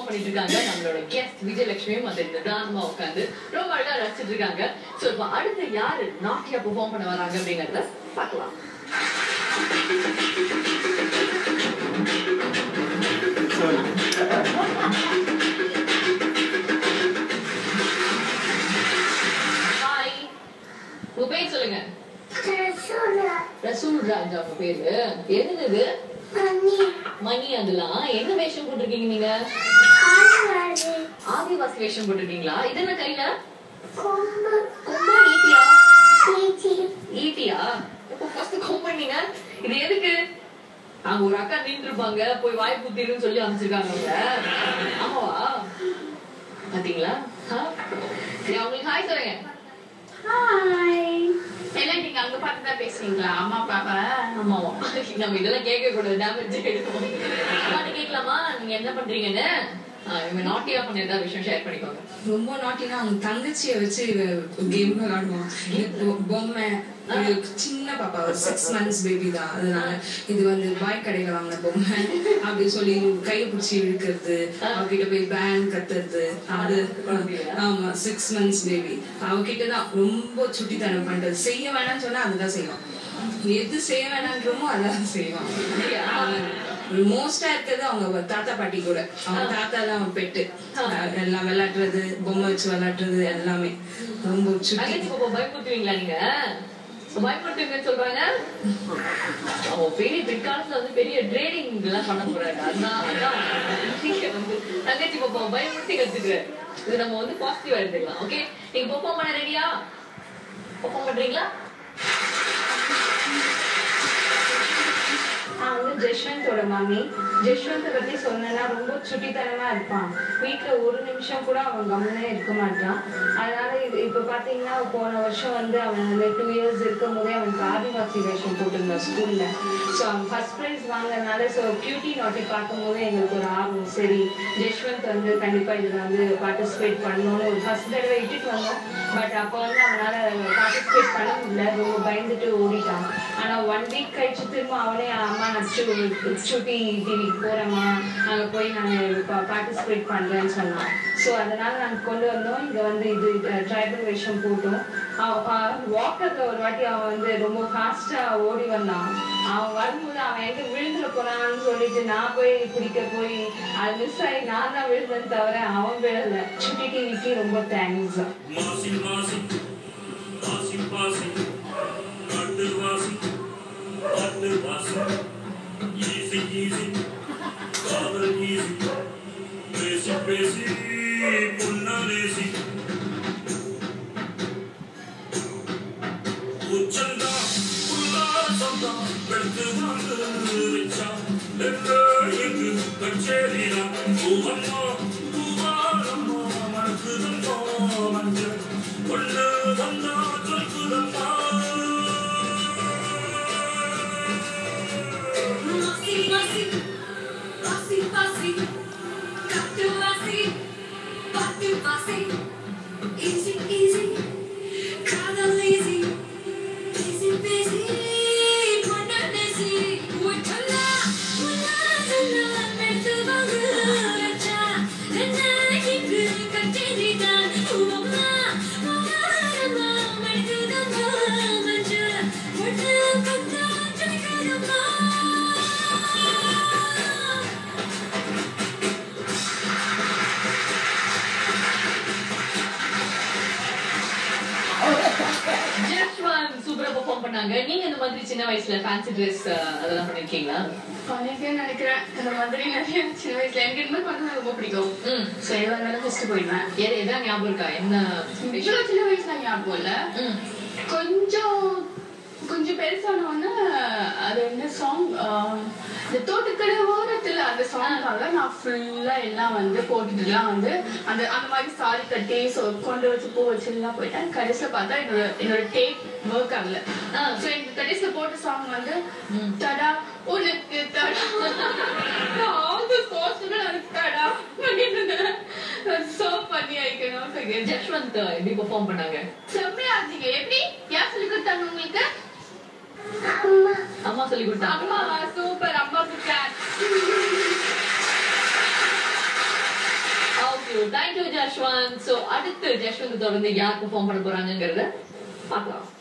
பண்ணிட்டு இருக்காங்க நம்மளோட கெஸ்ட் விஜயலட்சுமியும் அது நிதானமா உட்காந்து ரொம்ப அழகா ரசிச்சிட்டு இருக்காங்க சோ இப்போ அடுத்து யாரு நாட்டியா பெர்ஃபார்ம் பண்ண வராங்க அப்படிங்கறத பார்க்கலாம் ஹாய் உங்க பேர் சொல்லுங்க ரசூல் ராஜா உங்க பேரு என்னது மணி அதெல்லாம் என்ன வேஷம் போட்டிருக்கீங்க நீங்க ஆதிவாசி வேஷம் போட்டிருக்கீங்களா இது என்ன கையில கொம்பா ஈட்டியா ஈட்டியா இப்போ ஃபர்ஸ்ட் கொம்பனீங்க இது எதுக்கு அங்க ஒரு அக்கா நின்று இருப்பாங்க போய் வாய் புத்திருன்னு சொல்லி அமைச்சிருக்காங்க அவங்க ஆமாவா பாத்தீங்களா ஆ? சரி அவங்களுக்கு ஹாய் சொல்லுங்க எல்லாம் நீங்க அங்க பார்த்து தான் பேசுறீங்களா அம்மா அப்பாவை ஆமாவா நம்ம இதெல்லாம் கேட்க கூடாது டேமேஜ் எடுக்கும் பாட்டு கேட்கலாமா நீங்க என்ன பண்றீங்கன்னு ஆ, இவங்க நாட்டியா பண்ணிருந்தா விஷயம் ஷேர் பண்ணிக்கோங்க ரொம்ப நாட்டினா அவங்க தங்கச்சியை வச்சு கேம் விளையாடுவான் இது பொ- பொம்மை இது சின்ன பாப்பா ஒரு சிக்ஸ் மந்த்ஸ் பேபி தான் அதனால இது வந்து பாய் கடையில வாங்கின பொம்மை அப்படி சொல்லி கையை பிடிச்சி இழுக்கிறது அவகிட்ட போய் பேன் கத்துறது அது ஆமா சிக்ஸ் மந்த்ஸ் பேபி அவகிட்ட தான் ரொம்ப சுட்டித்தனம் பண்றது செய்ய வேணாம்னு சொன்னா அதுதான் செய்வான் எது செய்ய வேணான்றமோ அதான் செய்வான் மோஸ்டா இருக்கிறது அவங்க தாத்தா பாட்டி கூட அவங்க தாத்தா தான் பெட்டு எல்லாம் விளையாடுறது பொம்மை வச்சு விளையாடுறது எல்லாமே ரொம்ப சுட்டி தங்கச்சி பாப்பா பயமுறுத்துவீங்களா நீங்க பயமுறுத்துவீங்கன்னு சொல்றாங்க அவன் பெரிய பிற்காலத்துல வந்து பெரிய ட்ரேடிங் எல்லாம் பண்ண போறாரு அதான் அதான் நீங்க வந்து தங்கச்சி பாப்பா பயமுறுத்தி கத்துக்கிறாரு இது நம்ம வந்து பாசிட்டிவா எடுத்துக்கலாம் ஓகே நீங்க பெர்ஃபார்ம் பண்ண ரெடியா பெர்ஃபார்ம் பண்றீங்களா நான் வந்து ஜஷ்வந்தோட மம்மி ஜஷ்வந்தை பத்தி சொன்னேன்னா ரொம்ப சுட்டித்தனமா இருப்பான் வீட்ல ஒரு நிமிஷம் கூட அவன் கம்முனே இருக்க மாட்டான் அதனால இது இப்ப பாத்தீங்கன்னா போன வருஷம் வந்து அவன் வந்து டூ இயர்ஸ் இருக்கும் போதே அவனுக்கு ஆதிவாசி வேஷம் போட்டிருந்தான் ஸ்கூல்ல ஸோ அவன் ஃபர்ஸ்ட் ப்ரைஸ் வாங்கினதுனால ஸோ பியூட்டி நாட்டி பார்க்கும்போது எங்களுக்கு ஒரு ஆர்வம் சரி ஜஷ்வந்த் வந்து கண்டிப்பா இதுல வந்து பார்ட்டிசிபேட் பண்ணணும்னு ஒரு ஃபர்ஸ்ட் தடவை இட்டுட்டு வந்தோம் பட் அப்போ வந்து அவனால பார்ட்டிசிபேட் பண்ண முடியல ரொம்ப பயந்துட்டு ஓடிட்டான் ஆனா ஒன் வீக் கழிச்சு திரும்ப அவனே அம்மா நான் சு- சுட்டி டிவிக்கு போறேம்மா அங்க போய் நான் பார்ட்டிசிபேட் பண்றேன்னு சொன்னான் ஸோ அதனால நாங்க கொண்டு வந்தோம் இங்க வந்து இது ட்ரைபல் வேஷம் போட்டோம் வாக்கர்ல ஒரு வாட்டி அவன் வந்து ரொம்ப ஃபாஸ்டா ஓடி வந்தான் அவன் வரும்போது அவன் எங்க விழுந்துட போறான்னு சொல்லிட்டு நான் போய் பிடிக்க போய் அது மிஸ் ஆகி நான் தான் விழுந்தேன்னு தவிர அவன் விழல சுட்டி டிவிக்கு ரொம்ப தேங்க்ஸ் மாசி மாசி மாசி மாசி காட்டு வாசி காட்டு வாசி ஈசி ஈசி காதல் ஈசி பேசி பேசி புன்னலேசி உச்சந்தா உல்லாசந்தா பெடுத்து வந்து வச்சா எங்க இங்கு கச்சேரியா பூவம்மா பூவாரம்மா மணக்குதம்மா மஞ்சள் ஒண்ணு வந்தா சொல்குதம்மா Masi, masi, masi, masi, katu masi, batu masi, easy, easy, kadal easy, busy, busy, ponna busy, utala, utala, utala, mertu bangu, raja, rana hindu, kateri dan, uwama, uwama, mertu dama, manja, mertu kata, jagadama. ஜஸ்வான் சூப்பரா perform பண்ணாங்க நீங்க இந்த மாதிரி சின்ன வயசுல fancy dress அதெல்லாம் பண்ணிருக்கீங்களா பண்ணிருக்கேன்னு நினைக்கிறேன் இந்த மாதிரி நிறைய சின்ன வயசுல எனக்கு இந்த மாதிரி பண்ண ரொம்ப பிடிக்கும் ம் ஸோ எதுவாக இருந்தாலும் ஃபர்ஸ்ட் போயிடுவேன் ஏதா எதாவது ஞாபகம் இருக்கா என்ன இவ்வளோ சின்ன வயசுல ஞாபகம் இல்லை ம் கொஞ்சம் கொஞ்சம் பெருசானோன்னு அது என்ன சாங் இந்த தோட்டக்கடை ஓரத்துல அந்த சாங்காக நான் ஃபுல்லா எல்லாம் வந்து போட்டுட்டுலாம் வந்து அந்த அந்த மாதிரி சாரி கட்டி so கொண்டு வச்சு பூ வச்சு எல்லாம் போயிட்டேன் கடைசியில் பார்த்தா என்னோட என்னோட டேப் ஒர்க் ஆகல ஆ. ஸோ எனக்கு கடைசியில் போட்ட சாங் வந்து ம். தடா உனக்கு தடா ஆல் தி பாசிபிள் எனக்கு தடா சோ பண்ணி ஆயிக்கணும் ஜஸ்வந்த் எப்படி பெர்ஃபார்ம் பண்ணாங்க செம்மையா இருந்தீங்க எப்படி யார் சொல்லி கொடுத்தாங்க உங்களுக்கு அம்மா சொல்லி கொடுத்தாங்க அம்மா சூப்பர் அம்மாக்கு class thank you thank you Jashwanth so அடுத்து ஜஷ்வந்த் தொடர்ந்து யார் பெர்ஃபார்ம் பண்ண போறாங்கங்கிறத பார்க்கலாம்